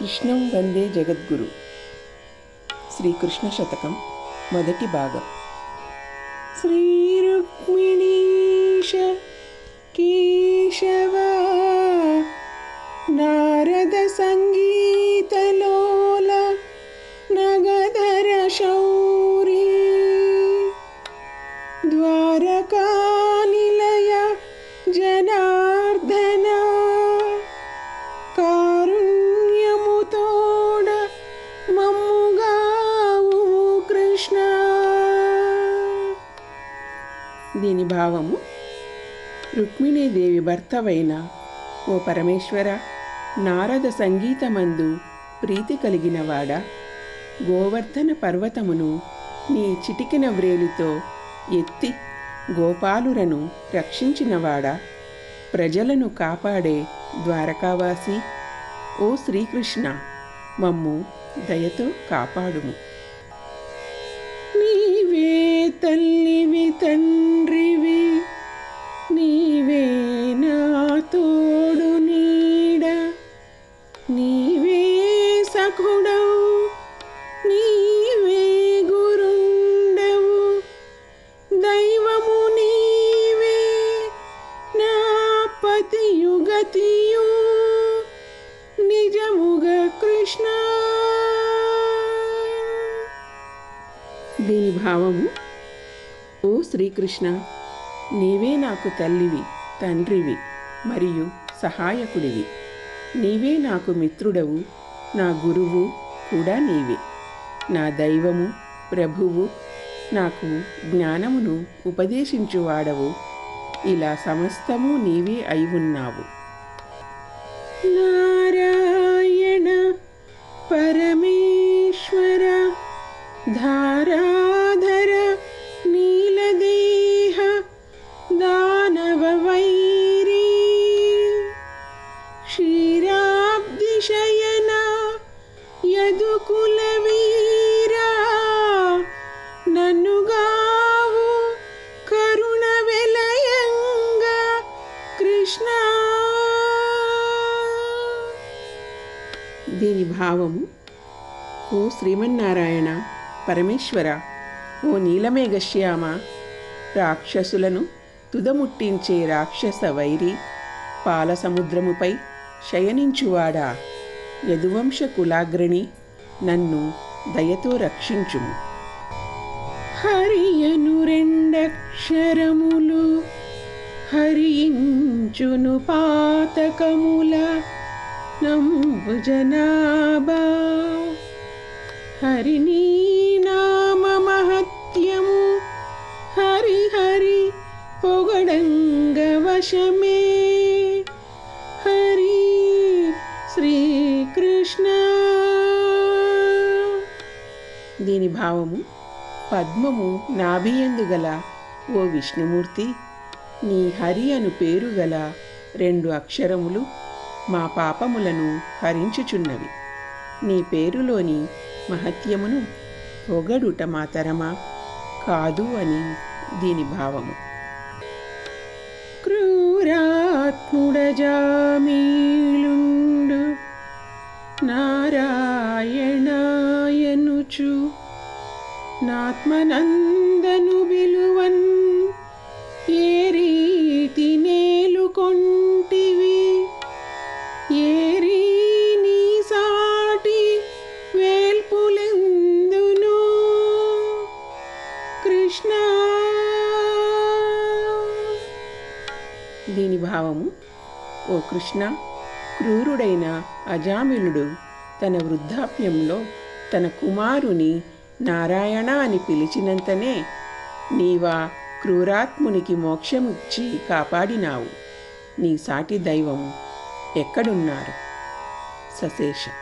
కృష్ణం వందే జగద్గురు శ్రీకృష్ణ శతకం మొదటి భాగం శ్రీరుక్మిణీశ కేశవ నారద సంగీతలోల నగధర శౌరీ ద్వారకానిలయ జనార్దన కారుణ్యముతోడ మమ్ముగావు కృష్ణ దీని భావము రుక్మిణీదేవి భర్తవైన ఓ పరమేశ్వర నారద సంగీతమందు ప్రీతి కలిగినవాడా గోవర్ధన పర్వతమును నీ చిటికిన వ్రేలితో ఎత్తి గోపాలురను రక్షించినవాడా ప్రజలను కాపాడే ద్వారకావాసి ఓ శ్రీకృష్ణ మమ్ము దయతో కాపాడుము నీవే తల్లివి తండ్రివి నీవే నా తోడు నీడ నీవే సఖుడవు నీవే గురుండవు దైవము నీవే నా పతియుగతియు నిజముగ కృష్ణ దీని భావము ఓ శ్రీకృష్ణ నీవే నాకు తల్లివి తండ్రివి మరియు సహాయకుడివి నీవే నాకు మిత్రుడవు నా గురువు కూడా నీవే నా దైవము ప్రభువు నాకు జ్ఞానమును ఉపదేశించువాడవు ఇలా సమస్తము నీవే అయి ఉన్నావు నారాయణ పరమేశ్వర ధారాధర నీలదేహ దానవ వైరీ క్షీరాబ్దిశయన యదుకుల వీరా నన్నుగావు కరుణ వెలయంగ కృష్ణ దీని భావము ఓ శ్రీమన్నారాయణ పరమేశ్వర ఓ నీలమేఘశ్యామ రాక్షసులను తుదముట్టించే రాక్షస వైరి పాల సముద్రముపై శయనించువాడా యదువంశ కులాగ్రణి నన్ను దయతో రక్షించుము హరియను రెండక్షరములు హరించును పాతకముల నంబు జనాభా హరినీ నామ మహత్యము హరి హరి పొగడంగ వశమే హరి శ్రీకృష్ణ దీని భావము పద్మము నాభియందు గల ఓ విష్ణుమూర్తి నీ హరి అను పేరు గల రెండు అక్షరములు మా పాపములను హరించుచున్నవి నీ పేరులోని మహత్యమును పొగడుట మా తరమా కాదు అని దీని భావము క్రూరాత్ముడజామీలుండు నారాయణాయనుచు నాత్మనందను విలువన్ ఏ రీతి నేలుకొంటివి ఏ నీ సాటి వేల్పులెందును కృష్ణ దీని భావము ఓ కృష్ణ క్రూరుడైన అజామిలుడు తన వృద్ధాప్యంలో తన కుమారుని నారాయణ అని పిలిచినంతనే నీవా క్రూరాత్మునికి మోక్షమిచ్చి కాపాడినావు నీ సాటి దైవము ఎక్కడున్నారు సశేష